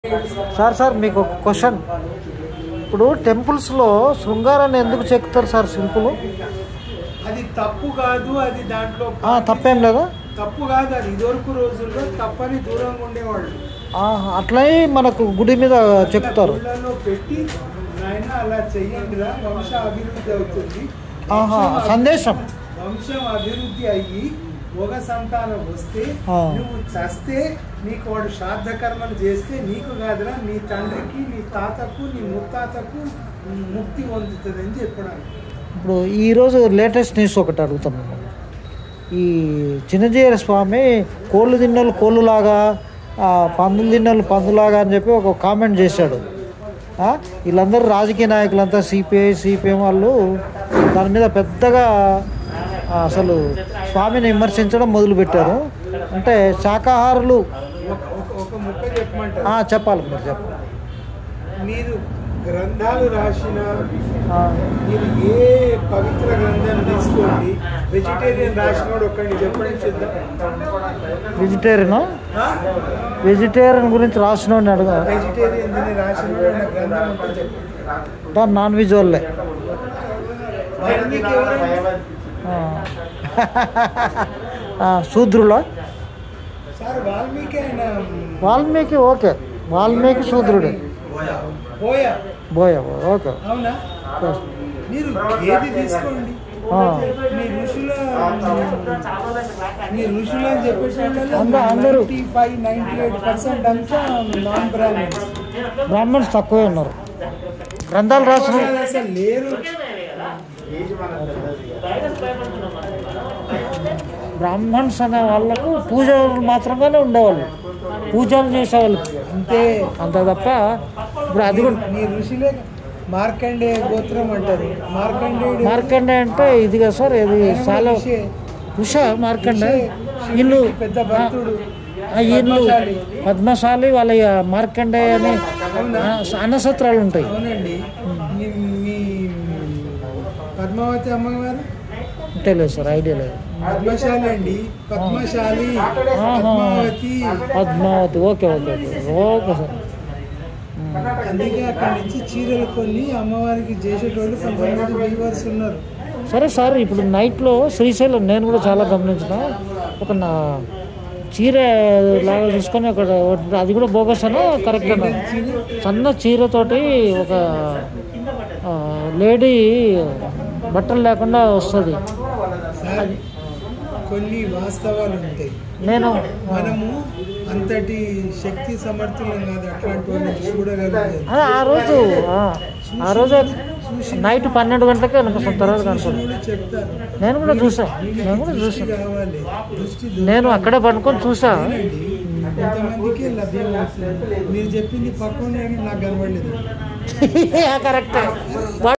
Sir sir మీకు ఒక question ఇప్పుడు టెంపుల్స్లో శృంగారాన్ని ఎందుకు చెక్కుతారు సార్ సింపుల్ అది తప్పు కాదు అది దాంట్లో తప్పేం లేదా తప్పు కాదు అది ఇదివరకు రోజుల్లో తప్పని దూరంగా ఉండేవాళ్ళు ఆహా, అట్లనే మనకు గుడి మీద చెప్తారు గుళ్ళలో పెట్టి నాయన అలా చెయ్యండిరా వంశ అభివృద్ధి అవుతుంది ఆహా వంశం సందేశం వంశం అభివృద్ధి అయ్యి ఒక సంతానం వస్తే ఆ. నువ్వు చస్తే నీకు వాడు శ్రాద్ధ కర్మలు చేస్తే నీకు కాదురా నీ తండ్రికి నీ తాతకు నీ ముత్తాతకు ముక్తి పొందుతుంది అని చెప్పడానికి ఇప్పుడు ఈరోజు లేటెస్ట్ న్యూస్ ఒకటి అడుగుతాం మిమ్మల్ని. ఈ చిన్నజీర స్వామి కోళ్ళు తిన్నోళ్ళు కోళ్ళులాగా ఆ, పందులు తిన్నోళ్ళు పందులాగా అని చెప్పి ఒక కామెంట్ చేశాడు ఆ, వీళ్ళందరూ రాజకీయ నాయకులంతా సిపిఐ సిపిఎం వాళ్ళు దాని మీద పెద్దగా ఆ, అసలు స్వామిని విమర్శించడం మొదలుపెట్టారు అంటే శాకాహారులు ఒక ఒక- ఒక ముక్క చెప్పమంటారు ఆ, చెప్పాలి మీరు చెప్పాలి మీరు గ్రంథాలు రాసిన ఆ, మీరు ఏ పవిత్ర గ్రంథం తీసుకోండి వెజిటేరియన్ రాసినోడు ఒక్కడిని చెప్పండి చూద్దాం వెజిటేరియన్ ఆ? వెజిటేరియన్ గురించి రాసిన అడుగు వెజిటేరియన్ దీన్ని రాసినోడు అన్న గ్రంథం ఉంటే చెప్పండి దాని నాన్ వెజ్ వాళ్ళే వాల్మీకి ఎవరండి ఆ. ఆ, శూద్రులా సార్ వాల్మీకి ఆయన వాల్మీకి ఓకే వాల్మీకి శూద్రుడే పోయా బోయ ఓకే అవునా మీరు ఏది తీసుకోండి ఆ. మీ ఋషుల మీ ఋషులు అని చెప్పేసి అంద- అందరూ. Ninety five ninety eight percent అంతా నాన్ బ్రాహ్మణ్స్ బ్రాహ్మణ్స్ తక్కువే ఉన్నారు గ్రంథాలు రాసిన అసలు లేరు బ్రాహ్మణ్స్ అనే వాళ్ళకు పూజలు మాత్రమే ఉండేవాళ్ళు పూజలు చేసేవాళ్ళు అంతే అంత తప్ప ఇప్పుడు అది కూడా మీ ఋషులే మార్కండేయ గోత్రం అంటారు మార్కండేయుడు మార్కండే అంటే ఇది కదా సార్ ఇది ఆయన చాలా ఋషే. ఉష మార్కండే ఋషే. వీళ్ళు పెద్ద భక్తుడు ఆ, వీళ్ళు పద్మశాలి. పద్మశాలి వాళ్ళ మార్కండే అని ఆ, అన్నసత్రాలు ఉంటాయి అవునండి మీ మీ పద్మావతి అమ్మగారు తెలియదు సార్ ఐడియా లేదు పద్మశాలి అండి Padmashali Padmavati Padmavati okay okay okay okay sir అందుకే అక్కడి నుంచి చీరలు కొన్ని అమ్మవారికి చేసేటోళ్ళు కొంతమంది వీవర్స్ ఉన్నారు సరే సార్ ఇప్పుడు నైట్లో శ్రీశైలం నేను కూడా చాలా గమనించిన ఒక నా చీర లాగా చూసుకొని ఒక ఒకటి- అది కూడా బోగస్ అనా కరెక్ట్ అన్నా సన్న చీరతోటి ఒక ఆ, లేడీ బట్టలు లేకుండా వస్తుంది సార్ కొన్ని వాస్తవాలు ఉంటాయి నేను మనము అంతటి శక్తి సమర్థులం కాదు అట్లాంటి వాళ్ళని చూడగలిగేది ఆ, ఆ రోజు ఆ, ఆ రోజు నైట్ పన్నెండు గంటలకే అనిపిస్తుంది తర్వాత కనుకోండి చూసినోడు చెప్తారు నేను కూడా చూసా నేను కూడా దృష్టి చూసా కావాలి దృష్టి నేను అక్కడే పడుకొని చూసా దొరికిందండి కొంతమందికి లభ్యం అవుతుంది మీరు చెప్పింది పక్కనే నాకు కనబడలేదు కరెక్ట్